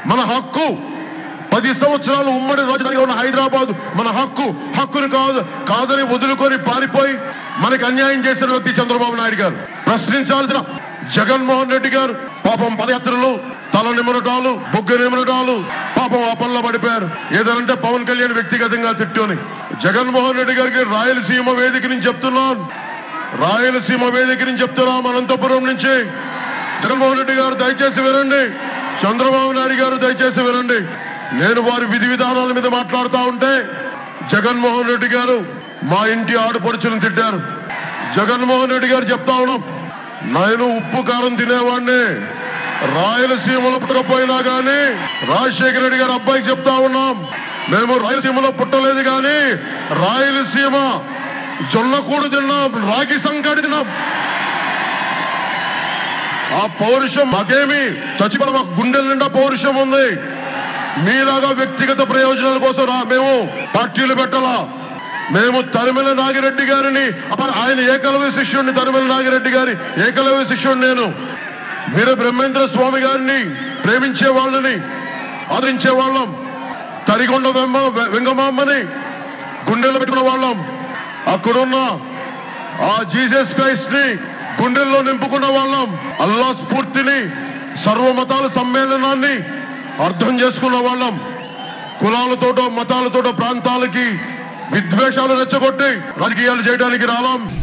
మన హక్కు పది సంవత్సరాలు ఉమ్మడి రాజధానిగా ఉన్న హైదరాబాద్ మన హక్కు హక్కుని కాదు కాదని వదులుకొని పారిపోయి మనకి అన్యాయం చేసిన వ్యక్తి చంద్రబాబు నాయుడు గారు ప్రశ్నించాల్సిన జగన్మోహన్ రెడ్డి గారు పాపం పదయాత్రలు తల నిమరటాలు బొగ్గ నిమరటాలు పాపం ఆ పనుల పడిపోయారు ఏదంటే పవన్ కళ్యాణ్ వ్యక్తిగతంగా తిట్టుని జగన్మోహన్ రెడ్డి గారికి రాయలసీమ వేదిక నుంచి చెప్తున్నాను రాయలసీమ వేదిక నుంచి చెప్తున్నాం అనంతపురం నుంచి జగన్మోహన్ రెడ్డి గారు దయచేసి వినండి చంద్రబాబు నాయుడు గారు దయచేసి వినండి నేను వారి విధి విధానాల మీద మాట్లాడుతూ ఉంటే జగన్మోహన్ రెడ్డి గారు మా ఇంటి ఆడపడుచులను తిట్టారు జగన్మోహన్ రెడ్డి గారు చెప్తా ఉన్నాం నేను ఉప్పు కారం తినేవాడిని రాయలసీమలో పుట్టకపోయినా గానీ రాజశేఖర రెడ్డి గారు అబ్బాయికి చెప్తా ఉన్నాం మేము రాయలసీమలో పుట్టలేదు గాని రాయలసీమ జొన్న కూడు తిన్నాం రాగి సంకటి తిన్నాం ఆ పౌరుషం మాకేమి చచ్చిపోవడం మా గుండెల నిండా పౌరుషం ఉంది మీలాగా వ్యక్తిగత ప్రయోజనాల కోసం రా మేము పార్టీలు పెట్టాలా మేము తరిమెల నాగిరెడ్డి గారిని అప్పుడు ఆయన ఏకలవ్య శిష్యుడిని తరిమెల నాగిరెడ్డి గారి ఏకలవ్య శిష్యుడు నేను వీర బ్రహ్మేంద్ర స్వామి గారిని ప్రేమించే వాళ్ళని ఆదరించే వాళ్ళం తరిగొండ వెంబ వెంగమామ్మని గుండెల్లో పెట్టుకున్న వాళ్ళం అక్కడున్న ఆ జీసస్ క్రైస్ట్ ని గుండెల్లో నింపుకున్న వాళ్ళం అల్లా స్ఫూర్తిని సర్వమతాల సమ్మేళనాన్ని అర్థం చేసుకున్న వాళ్ళం కులాలతోటో మతాలతోటో ప్రాంతాలకి విద్వేషాలు రెచ్చగొట్టి రాజకీయాలు చేయడానికి రాలాం